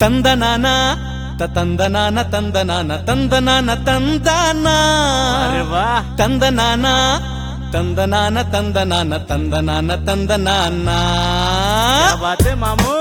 తందనాన తందనాన తందనాన తందనాన తందనా అరే వా తందనాన తందనాన తందనాన తందనాన తందనాన क्या बात है मामू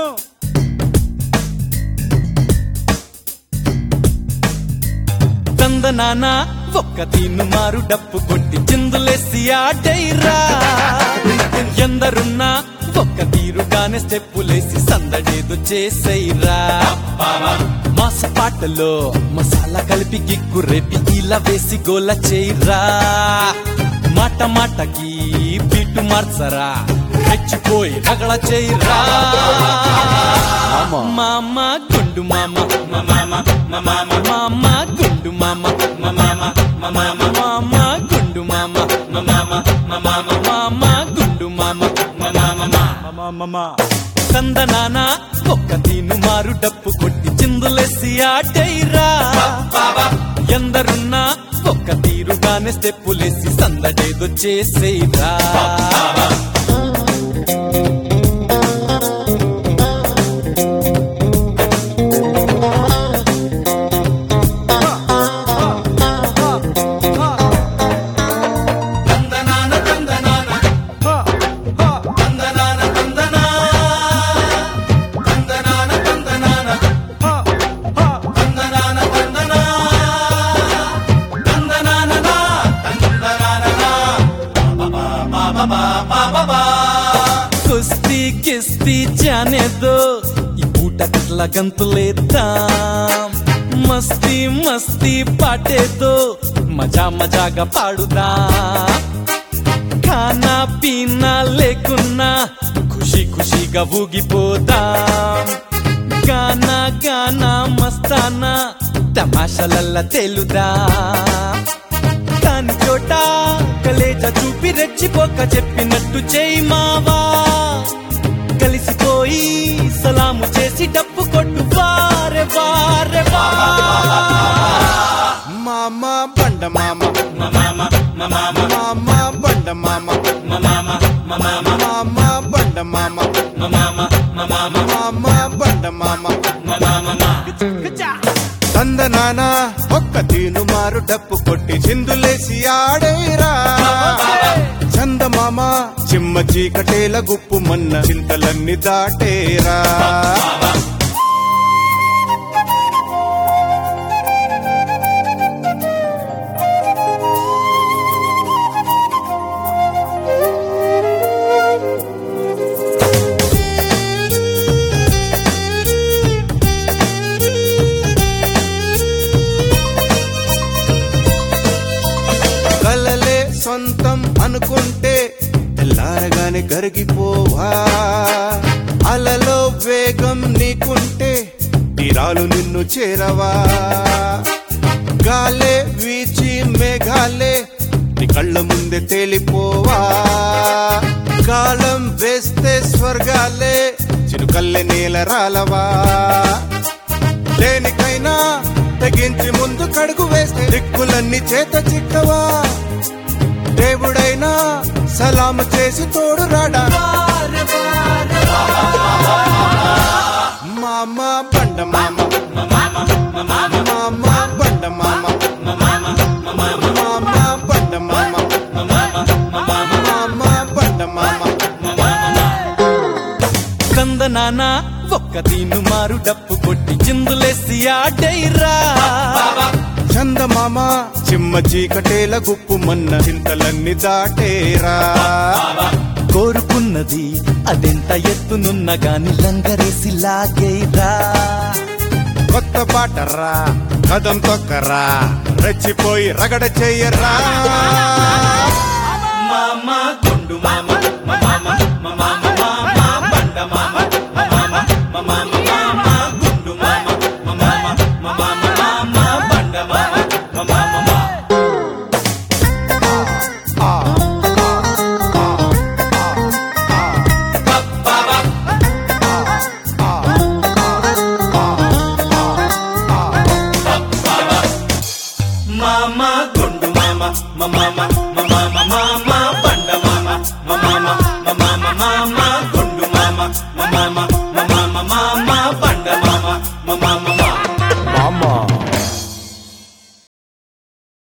తందనాన ఒక్క తీను మారు డప్పు కొట్టి చిందులేసి ఆటైరా ఎందరున్నా ఒక్క తీరుగానే స్టెప్పులేసి సందడేదో చేసైరా మాస పాటలో మసాలా కలిపి గిక్కు రేపి ఇలా వేసి గోల చేయరా మాట మాటకి బీటు మార్చరా రెచ్చిపోయి రగడ చేయరా మామ గుండు మామ మామ గుండు మామ మామ గుండు మామ మామ గుండు మామ मामा मामा తందనాన ఒక్క తీను మారు డప్పు కొట్టి చిందులేసి ఆటైరా ఎందరున్నా ఒక్క తీరుగానే స్టెప్పులేసి సందడేదో చేసేరా కుస్తీ కిస్తీ జానే దో ఈ పూట కట్ల గంతులేద్దాం మస్తీ మస్తీ పాటేదో మజా మజాగా పాడుదాం ఖానా పీనా లేకున్నా ఖుషి ఖుషిగా ఊగిపోదాం గానా గానా మస్తానా తమాషలల్లా తేలుదాం కాని చోట కలేజ చూపి రెచ్చిపోక చెప్పినట్టు చేయి మావా కలిసిపోయి సలాము చేసి డప్పు కొట్టు వారే వారే వా మామ బండ మామ మామ బండ మామ మామ బండ మామ మామ బండ మామ తందనాన ఒక్క తీను మారు డప్పు కొట్టి చిందులేసి ఆడేరా చందమామ చిమ్మ చీకటేల గుప్పు మన్న చింతలన్నీ దాటేరా కలలే సొంతం అనుకుంటే తెల్లారగానే కరిగిపోవా అలలో వేగం నీకుంటే తీరాలు నిన్ను చేరవా గాలే వీచి మేఘాలే నీ కళ్ళ ముందే తేలిపోవా కాలం వేస్తే స్వర్గాలే చిరుకల్లె నేల రాలవా దేనికైనా తెగించి ముందు కడుగు వేస్తే దిక్కులన్నీ చేత చిక్కవా దేవుడైనా సలాము చేసి తోడు రాడా మామ బండ మామ మామ బండ మామ మామ బండ మామ మామ బండ మామ కందనాన ఒక్క తీను మారు డప్పు కొట్టి చిందులేసి ఆడైరా చందమామ చిమ్మ చీకటేల గుప్పు మన్న చింతలన్నీ దాటేరా కోరుకున్నది అదెంత ఎత్తునున్న గాని లంగరేసి లాగేరా కొత్త పాటరా కదం తొక్కరా రెచ్చిపోయి రగడ చెయ్యరా మామ గుండు మామ మామ మామ మామ బండ మామ మామ మామ మామ గుండు మామ మామ మామ మామ బండ మామ మామ మామ గుండు మామ మామ మామ మా మామ